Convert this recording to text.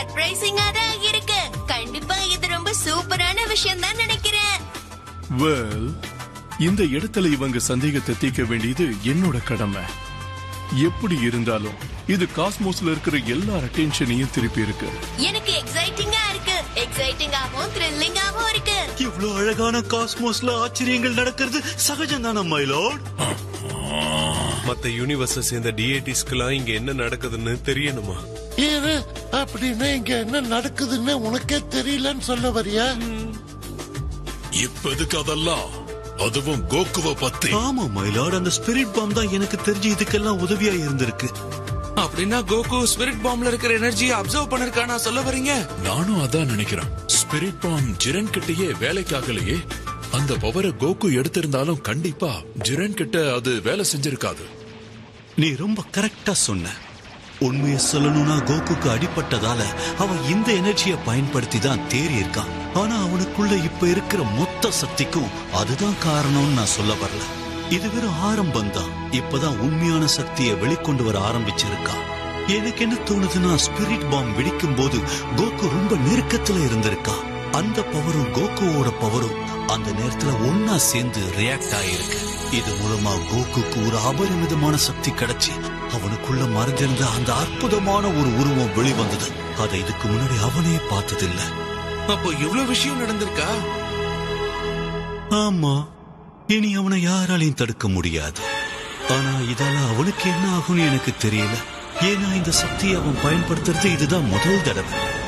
சர்ப்ரைசிங்கா தான் இருக்கு கண்டிப்பா இது ரொம்ப சூப்பரான விஷயம் தான் நினைக்கிறேன் வெல் இந்த இடத்துல இவங்க சந்தேகத்தை தீர்க்க வேண்டியது என்னோட கடமை எப்படி இருந்தாலும் இது காஸ்மோஸ்ல இருக்கிற எல்லா அட்டென்ஷனையும் திருப்பி இருக்கு எனக்கு எக்ஸைட்டிங்கா இருக்கு எக்ஸைட்டிங்காவும் த்ரில்லிங்காவும் இருக்கு இவ்ளோ அழகான காஸ்மோஸ்ல ஆச்சரியங்கள் நடக்கிறது சகஜம் தானே மைலாட் மத்த யூனிவர்ஸ சேர்ந்த டிஏடிஸ்க்கெல்லாம் இங்க என்ன நடக்குதுன்னு தெரியணுமா ஏறு அப்படின்னு இங்க என்ன நடக்குதுன்னு உனக்கே தெரியலன்னு சொல்ல வரியா இப்ப எதுக்கு அதெல்லாம் அதுவும் கோகுவ பத்தி ஆமா மைலாட் அந்த ஸ்பிரிட் பாம் தான் எனக்கு தெரிஞ்சு இதுக்கெல்லாம் உதவியா இருந்திருக்கு அப்படின்னா கோகு ஸ்பிரிட் பாம்ல இருக்கிற எனர்ஜியை அப்சர்வ் பண்ணிருக்கானா சொல்ல வரீங்க நானும் அதான் நினைக்கிறேன் ஸ்பிரிட் பாம் ஜிரன் கிட்டயே வேலைக்காகலையே அந்த பவரை கோகு எடுத்திருந்தாலும் கண்டிப்பா ஜிரன் கிட்ட அது வேலை செஞ்சிருக்காது நீ ரொம்ப கரெக்டா சொன்ன உண்மையை சொல்லணும்னா கோகுக்கு அடிபட்டதால அவன் இந்த எனர்ஜியை பயன்படுத்தி தான் தேறி இருக்கான் ஆனா அவனுக்குள்ள இப்ப இருக்கிற மொத்த சக்திக்கும் அதுதான் காரணம்னு நான் சொல்ல வரல இது வெறும் ஆரம்பம் தான் இப்பதான் உண்மையான சக்தியை வெளிக்கொண்டு வர ஆரம்பிச்சிருக்கான் எனக்கு என்ன தோணுதுன்னா ஸ்பிரிட் பாம் வெடிக்கும் போது கோகு ரொம்ப நெருக்கத்துல இருந்திருக்கான் அந்த பவரும் கோகுவோட பவரும் அந்த நேரத்துல ஒன்னா சேர்ந்து ரியாக்ட் ஆயிருக்கு இது மூலமா கோகுக்கு ஒரு அபரிமிதமான சக்தி கிடைச்சு அவனுக்குள்ள மறைஞ்சிருந்த அந்த அற்புதமான ஒரு உருவம் வெளிவந்தது அதை இதுக்கு முன்னாடி அவனே பார்த்ததில்ல அப்போ இவ்வளவு விஷயம் நடந்திருக்கா ஆமா இனி அவனை யாராலையும் தடுக்க முடியாது ஆனா இதால அவனுக்கு என்ன ஆகும்னு எனக்கு தெரியல ஏன்னா இந்த சக்தியை அவன் பயன்படுத்துறது இதுதான் முதல் தடவை